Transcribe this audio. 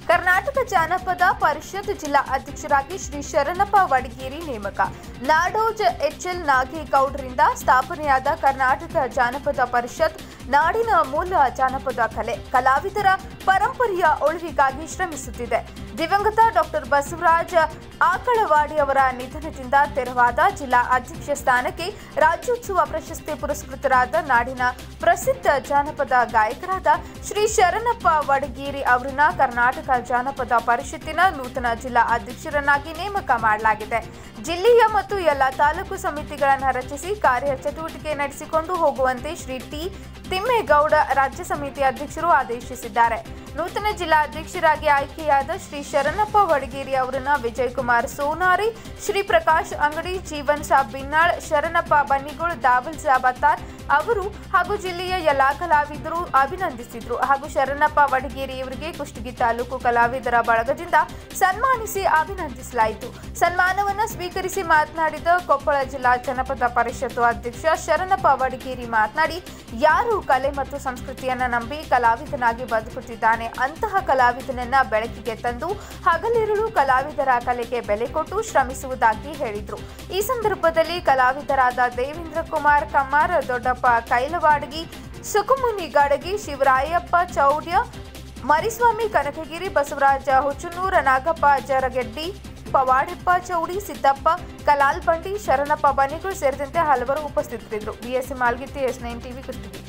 ಕರ್ನಾಟಕ ಜಾನಪದ ಪರಿಷತ್ ಜಿಲ್ಲಾ ಅಧ್ಯಕ್ಷರಾಗಿ ಶ್ರೀ ಶರಣಪ್ಪ ವಡಗೇರಿ ನೇಮಕ ನಾಡೋಜ್ ಎಚ್ಎಲ್ ನಾಗೇಗೌಡರಿಂದ ಸ್ಥಾಪನೆಯಾದ ಕರ್ನಾಟಕ ಜಾನಪದ ಪರಿಷತ್ ನಾಡಿನ ಮೂಲ ಜಾನಪದ ಕಲೆ ಕಲಾವಿದರ ಪರಂಪರೆಯ ಉಳಿವಿಗಾಗಿ ಶ್ರಮಿಸುತ್ತಿದೆ ದಿವಂಗತ ಡಾಕ್ಟರ್ ಬಸವರಾಜ ಆಕಳವಾಡಿ ಅವರ ನಿಧನದಿಂದ ತೆರವಾದ ಜಿಲ್ಲಾ ಅಧ್ಯಕ್ಷ ಸ್ಥಾನಕ್ಕೆ ರಾಜ್ಯೋತ್ಸವ ಪ್ರಶಸ್ತಿ ಪುರಸ್ಕೃತರಾದ ನಾಡಿನ ಪ್ರಸಿದ್ಧ ಜಾನಪದ ಗಾಯಕರಾದ ಶ್ರೀ ಶರಣಪ್ಪ ವಡಗೇರಿ ಅವರನ್ನ ಕರ್ನಾಟಕ ಜಾನಪದ ಪರಿಷತ್ತಿನ ನೂತನ ಜಿಲ್ಲಾ ಅಧ್ಯಕ್ಷರನ್ನಾಗಿ ನೇಮಕ ಮಾಡಲಾಗಿದೆ ಜಿಲ್ಲೆಯ ಮತ್ತು ಎಲ್ಲ ತಾಲೂಕು ಸಮಿತಿಗಳನ್ನು ರಚಿಸಿ ಕಾರ್ಯ ಚಟುವಟಿಕೆ ನಡೆಸಿಕೊಂಡು ಹೋಗುವಂತೆ ಶ್ರೀ ಟಿ ತಿಮ್ಮೇಗೌಡ ರಾಜ್ಯ ಸಮಿತಿ ಅಧ್ಯಕ್ಷರು ಆದೇಶಿಸಿದ್ದಾರೆ ನೂತನ ಜಿಲ್ಲಾ ಅಧ್ಯಕ್ಷರಾಗಿ ಆಯ್ಕೆಯಾದ ಶ್ರೀ ಶರಣಪ್ಪ ವಡಗೇರಿ ಅವರನ್ನ ವಿಜಯಕುಮಾರ್ ಸೋನಾರಿ ಶ್ರೀ ಪ್ರಕಾಶ್ ಅಂಗಡಿ ಜೀವನ್ ಸಾಬ್ ಬಿನ್ನಾಳ್ ಶರಣಪ್ಪ ಬನ್ನಿಗೋಳ್ ದಾವಲ್ ಜಾಬತ್ತಾರ್ ಅವರು ಹಾಗೂ ಜಿಲ್ಲೆಯ ಎಲ್ಲಾ ಕಲಾವಿದರು ಅಭಿನಂದಿಸಿದ್ರು ಹಾಗೂ ಶರಣಪ್ಪ ವಡಗೇರಿ ಇವರಿಗೆ ಕುಷ್ಟಗಿ ತಾಲೂಕು ಕಲಾವಿದರ ಬಳಗದಿಂದ ಸನ್ಮಾನಿಸಿ ಅಭಿನಂದಿಸಲಾಯಿತು ಸನ್ಮಾನವನ್ನ ಸ್ವೀಕರಿಸಿ ಮಾತನಾಡಿದ ಕೊಪ್ಪಳ ಜಿಲ್ಲಾ ಜನಪದ ಪರಿಷತ್ತು ಅಧ್ಯಕ್ಷ ಶರಣಪ್ಪ ವಡಗೇರಿ ಮಾತನಾಡಿ ಯಾರು ಕಲೆ ಮತ್ತು ಸಂಸ್ಕೃತಿಯನ್ನ ನಂಬಿ ಕಲಾವಿದನಾಗಿ ಬದುಕುತ್ತಿದ್ದಾನೆ ಅಂತಹ ಕಲಾವಿದನನ್ನ ಬೆಳಕಿಗೆ ತಂದು ಹಗಲಿರುಳು ಕಲಾವಿದರ ಕಲೆಗೆ ಬೆಲೆ ಕೊಟ್ಟು ಶ್ರಮಿಸುವುದಾಗಿ ಹೇಳಿದ್ರು ಈ ಸಂದರ್ಭದಲ್ಲಿ ಕಲಾವಿದರಾದ ದೇವೇಂದ್ರ ಕುಮಾರ್ ಕಮ್ಮಾರ್ ದೊಡ್ಡಪ್ಪ ಕೈಲವಾಡಗಿ ಸುಕುಮುನಿ ಗಾಡಗಿ ಶಿವರಾಯಪ್ಪ ಚೌಡ್ಯ ಮರಿಸ್ವಾಮಿ ಕನಕಗಿರಿ ಬಸವರಾಜ ಹುಚ್ಚುನೂರ ನಾಗಪ್ಪ ಜರಗೆಡ್ಡಿ ಪವಾಡೆಪ್ಪ ಚೌಡಿ ಸಿದ್ದಪ್ಪ ಕಲಾಲ್ ಬಂಡಿ ಶರಣಪ್ಪ ಬನಿಗಳು ಸೇರಿದಂತೆ ಹಲವರು ಉಪಸ್ಥಿತರಿದ್ದರು B S C Malgitti S nine TV Kushtagi